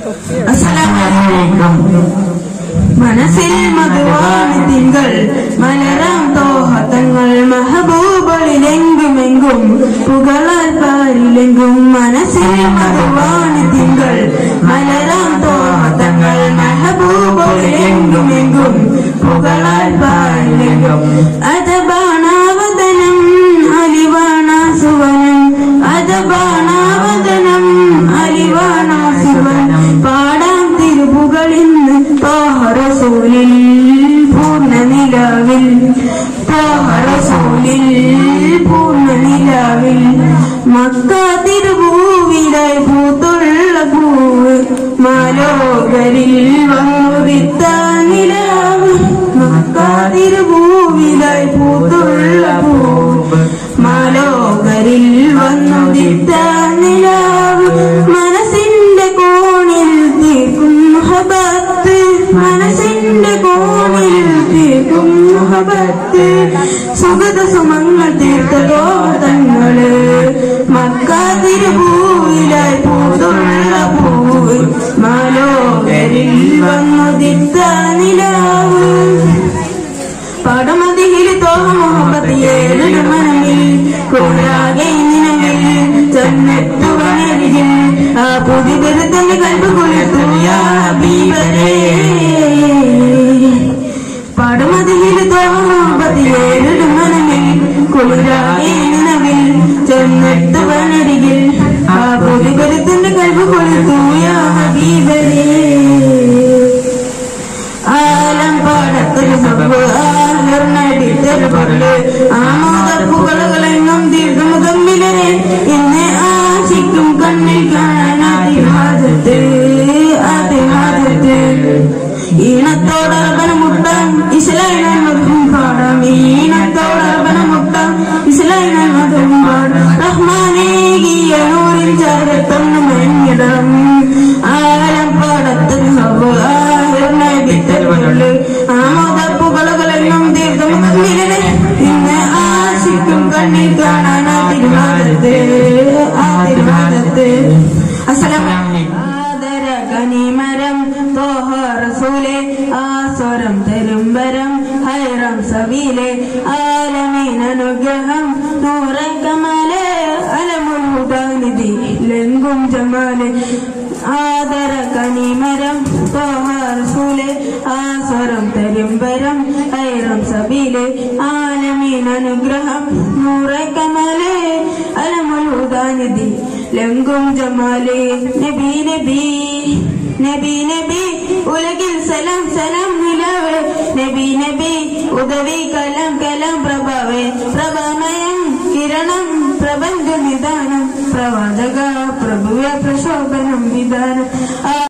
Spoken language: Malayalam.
അസ്സലാമലൈക്കും മനസ്സിൽ മധുവാണ് തിങ്കൾ മലരാം തോഹത്തങ്ങൾ മഹബൂബളിലെങ്കുമെങ്കും പുകളാൽ പാരിലെങ്കും മനസ്സിൽ മധുവാണ് തിങ്കൾ മലരാം തോഹത്തങ്ങൾ മഹബൂബളിലെങ്കുമെങ്കും പുകളാൽ പാരിലെങ്കും അതബാണാവതനം അലിവാണ സുവനം അതബാണാവതനം അലിവാണ സുവനം പാടാം തിരുപുകളിന്ന് തോഹറസൂലിൽ പൂർണ്ണ നിലാവിൽ തോഹറസൂലിൽ പൂർണ്ണ നിലാവിൽ മക്ക തിരുഭൂവിലായി പൂത്തുള്ള പൂവ് മാലോകരിൽ വന്നുവിത്ത നിലാവ് മക്ക തിരുഭൂവിലായി പൂത്തുള്ള പൂവ് മാലോകരിൽ വന്നുദിത്ത നിലാവ് മനസ്സിന്റെ കോണിൽ തീർക്കും മുഹബത്ത് മനസ്സിന്റെ കോണിൽ തീർക്കും മുഹബത്ത് സുഗത സുമങ്ങൾ തീർത്ത തോതങ്ങള് മക്ക തിരുഭൂവിലായി പൂത്തുള്ള പൂവ് മാലോകരിൽ വന്നുദിത്ത നിലാവ് പടമതിയിൽ തോഹ മുഹബത്തിയേഴു മനമിൽ കൂടാകെ നിലവിൽ ചെന്നെത്തുവനരികിൽ ആ പുതി വെറുത്തന്റെ കൽപ്പ് കൊളുത്തു യാ ഹബീബരേ പടമതിയിൽ തോഹ മുഹബത്തിയേഴു മനമിൽ കൂടാകെ നിലവിൽ ചെന്നെത്തുവനരികിൽ ആ പുതി വെറുത്തന്റെ കൽപ്പ് കൊളുത്തു യാ ഹബീബരേ ആലം പാടത്തൊരു സബ്ബ് ആലർന്നടിത്തൊരു പൊരുള് ആമോദപ്പുകളുകളെങ്ങും ദീർഘമുഖമ്പിലരെ എന്നെ ആശിക്കും കണ്ണിൽ കാണാൻ അതിഹാദത്ത് അതിഹാദത്ത് ഈണത്തോടർപ്പന മുട്ടാം ഇസ്ലായിനാൽ മധും പാടാം ഈണത്തോടർപ്പന മുട്ടാം ഇസ്ലായിനാൽ മധും പാടാം റഹ്മാനേകിയ നൂറിൻ ചാരത്തൊന്നു മയങ്ങിടാം ആലം പാടത്തൊരു സബ്ബ് ആലർന്നടിത്തൊരു ആമോദപ്പുകളുകളെങ്ങും ദീർഘമുഖമ്പിലരെ എന്നെ ആശിക്കും കണ്ണിൽ കാണാൻ അതിരുവാദത്ത് അതിരുവാദത്ത് അസ്സലാമലൈക്കും ആദര കനിമരം തോഹ റസൂലെ ആസ്വരം തരുംബരം ഹൈറം സബീലെ ആലമീൻ അനുഗ്രഹം നൂറ കമാലെ അലമുൽ ഹുദാനിധി ലെങ്കും ജമാലെ ആദര കനിമരം തോഹ റസൂലെ ആസ്വരം തരുംബരം ഹൈറം സബീലെ ആലമീൻ അനുഗ്രഹം നൂറ കമാലെ അലമുൽ ഹുദാനിധി ലങ്കും ജമാലെ നബി നബി നബി നബി ഉലകിൽ സലാം സലാം നിലാവേ നബി നബി ഉദവി കലാം കലാം പ്രഭാവേ പ്രഭാമയം കിരണം പ്രപഞ്ച നിദാനം പ്രവാചക പ്രഭുവെ പ്രശോഭനം വിധാനം